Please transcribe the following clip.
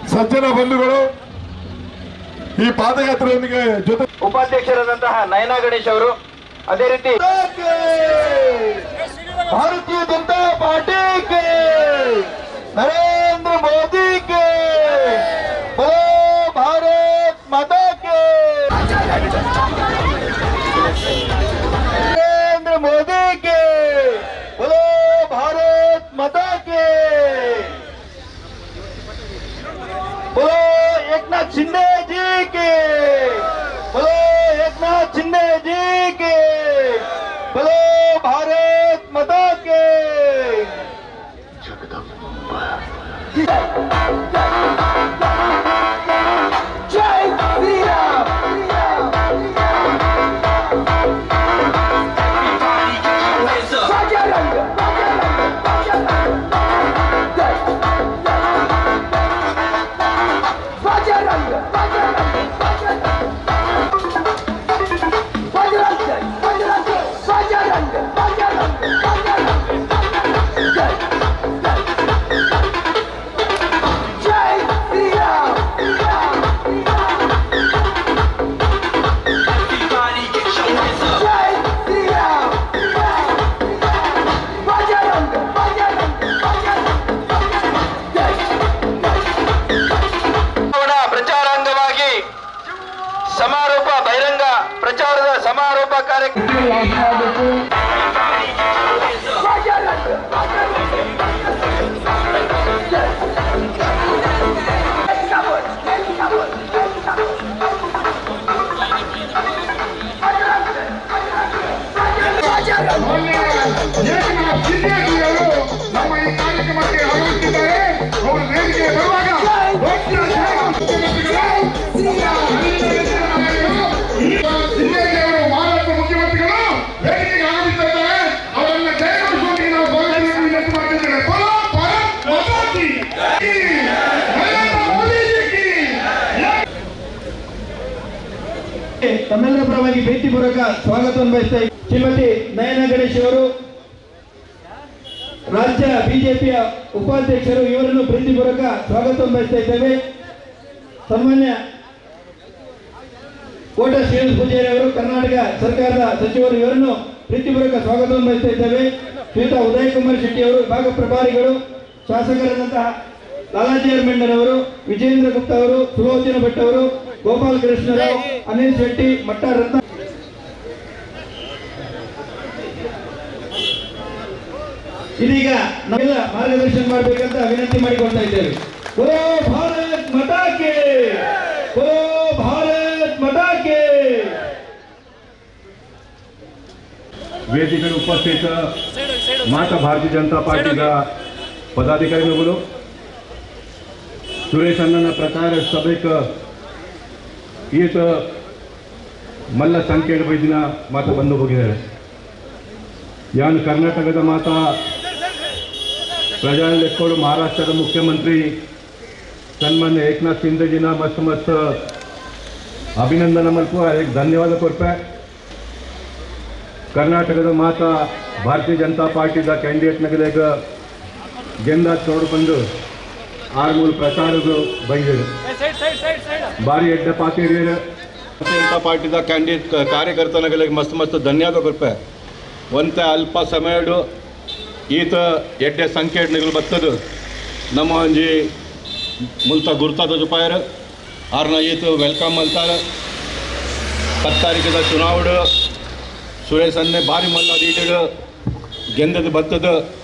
ಸಜ್ಜನ ಬಂಧುಗಳು ಈ ಪಾದಯಾತ್ರೆಯೊಂದಿಗೆ ಜೊತೆ ಉಪಾಧ್ಯಕ್ಷರಾದಂತಹ ನಯನಾ ಗಣೇಶ್ ಅವರು ಅದೇ ರೀತಿ ಭಾರತೀಯ ಜನತಾ ಪಾರ್ಟಿ ಕೆ ನರೇಂದ್ರ ಮೋದಿ ಕೆ बोलो भारत माता के नरेंद्र मोदी के बोलो भारत माता के बोलो एकनाथ शिंदे जी के बोलो एकनाथ शिंदे जी के बोलो भारत माता के जय श्री राम बजरंग बजरंग बजरंग बजरंग बजरंग बजरंग बजरंग जय श्री राम जय श्री राम बजरंग बजरंग ಚುನಾವಣಾ ಪ್ರಚಾರಾಂಗವಾಗಿ ಸಮಾರೋಪ ಬಹಿರಂಗ ಪ್ರಚಾರದ ಸಮಾರೋಪ ಕಾರ್ಯಕ್ರಮ ಏಕನಾಥ್ ಶಿಂದೆಜಿಯವರು ನಮ್ಮ ಈ ಕಾರ್ಯಕ್ರಮಕ್ಕೆ ಆಗಮಿಸಿದ್ದಾರೆ ಅವರು ವೇದಿಕೆ ಬರುವಾಗ ಒಟ್ಟು ಶಿಂದೆಜಿಯವರು ಭಾರತ ಮುಖ್ಯಮಂತ್ರಿಗಳು ವೇದಿಕೆಗೆ ಆಗಮಿಸಿದ್ದಾರೆ ಅವರನ್ನ ಜಯಗೊಳಿಸುವಂತೆ ನಾವು ಗೌರವವನ್ನು ವಿನಂತಿ ಮಾಡ್ತಿದ್ದೇವೆ ಬಲೋ ಭಾರತ್ ಮಾತಾ ಕಿ ಜೈ. ನರೇಂದ್ರ ಮೋದಿಜಿ ಕಿ ಜೈ. ತಮ್ಮೆಲ್ಲರ ಪರವಾಗಿ ಭೇಟಿಪೂರ್ವಕ ಸ್ವಾಗತವನ್ನು ಬಯಸ್ತಾ ಇದ್ದೀನಿ. ಶ್ರೀಮತಿ ನಯನ ಗಣೇಶ್ ಅವರು ರಾಜ್ಯ ಬಿಜೆಪಿಯ ಉಪಾಧ್ಯಕ್ಷರು ಇವರನ್ನು ಪ್ರೀತಿಪೂರ್ವಕ ಸ್ವಾಗತವನ್ನು ಬಯಸ್ತಾ ಇದ್ದೇವೆ ಸನ್ಮಾನ್ಯ ಕೋಟ ಶ್ರೀನಿವಾಸ ಪೂಜಾರಿ ಅವರು ಕರ್ನಾಟಕ ಸರ್ಕಾರದ ಸಚಿವರು ಇವರನ್ನು ಪ್ರೀತಿಪೂರ್ವಕ ಸ್ವಾಗತವನ್ನು ಬಯಸ್ತಾ ಇದ್ದೇವೆ ಶ್ರೀಯುತ ಉದಯ್ ಕುಮಾರ್ ಶೆಟ್ಟಿ ಅವರು ವಿಭಾಗ ಪ್ರಭಾರಿಗಳು ಶಾಸಕರಾದಂತಹ ಲಾಲಾಜಿ ಮೆಂಡನ್ ಅವರು ವಿಜೇಂದ್ರ ಗುಪ್ತಾ ಅವರು ಸುಲೋಚನ ಭಟ್ ಅವರು ಗೋಪಾಲ್ ಕೃಷ್ಣರಾವ್ ಅನಿಲ್ ಶೆಟ್ಟಿ ಮಟ್ಟ ರತ್ನ ಇದೀಗ ನಾವೆಲ್ಲ ಮಾರ್ಗದರ್ಶನ ಮಾಡಬೇಕಂತ ವಿನಂತಿ ಮಾಡಿಕೊಳ್ತಾ ಇದ್ದೇವೆ ಬೋಲೋ ಭಾರತ್ ಮಟಾಕೆ ಬೋಲೋ ಭಾರತ್ ಮಟಾಕೆ ವೇದಿಕೆಗೆ ಉಪಸ್ಥಿತ ಮಾತಾ ಭಾರತೀಯ ಜನತಾ ಪಾರ್ಟಿದ ಪದಾಧಿಕಾರಿಗಳು ಸುರೇಶ್ ಅಣ್ಣನ ಪ್ರಚಾರ ಸಭೆಗೆ ಈತ ಮಲ್ಲ ಸಂಖ್ಯೆಯ ಬೈದಿನ ಮಾತು ಬಂದು ಹೋಗಿದ್ದಾರೆ ಯಾನ್ ಕರ್ನಾಟಕದ ಮಾತಾ ಪ್ರಜಾ ಲೆಕ್ಕೋಡು ಮಹಾರಾಷ್ಟ್ರದ ಮುಖ್ಯಮಂತ್ರಿ ಸನ್ಮಾನ್ಯ ಏಕನಾಥ್ ಶಿಂದೆಜಿನ ಮಸ್ತ್ ಮಸ್ತ್ ಅಭಿನಂದನ ಮಲ್ಪು ಅದಕ್ಕೆ ಧನ್ಯವಾದ ಕೊಡ್ಪೆ ಕರ್ನಾಟಕದ ಮಾತ ಭಾರತೀಯ ಜನತಾ ಪಾರ್ಟಿದ ಕ್ಯಾಂಡಿಡೇಟ್ನಾಗ ಗೆಂದ ನೋಡ್ಕೊಂಡು ಆರು ಮೂರು ಪ್ರಚಾರಗಳು ಬೈದರು ಭಾರಿ ಎಡ್ಡ ಪಾತಿರಿಯರು ಭಾರತೀಯ ಜನತಾ ಪಾರ್ಟಿದ ಕ್ಯಾಂಡಿಡೇಟ್ ಕಾರ್ಯಕರ್ತನಾಗಲಿಗೆ ಮಸ್ತ್ ಮಸ್ತ್ ಧನ್ಯವಾದ ಕೊಡ್ಪೆ ಒಂತ ಅಲ್ಪ ಸಮಯಡು ಈತ ಎಡ್ಡೆ ಸಂಖ್ಯೆ ನಿಗಲು ಬರ್ತದ ನಮ್ಮ ಒಂಜಿ ಮುಲ್ತ ಗುರ್ತಾದ ಜುಪಾಯರು ಆರ್ನ ಈತ ವೆಲ್ಕಮ್ ಅಂತಾರೆ ಹತ್ತು ತಾರೀಕದ ಚುನಾವಣೆ ಸುರೇಶ್ ಅನ್ನೆ ಭಾರಿ ಮಲ್ಲ ಲೀಡರ್ ಗೆಂದದ ಬತ್ತದ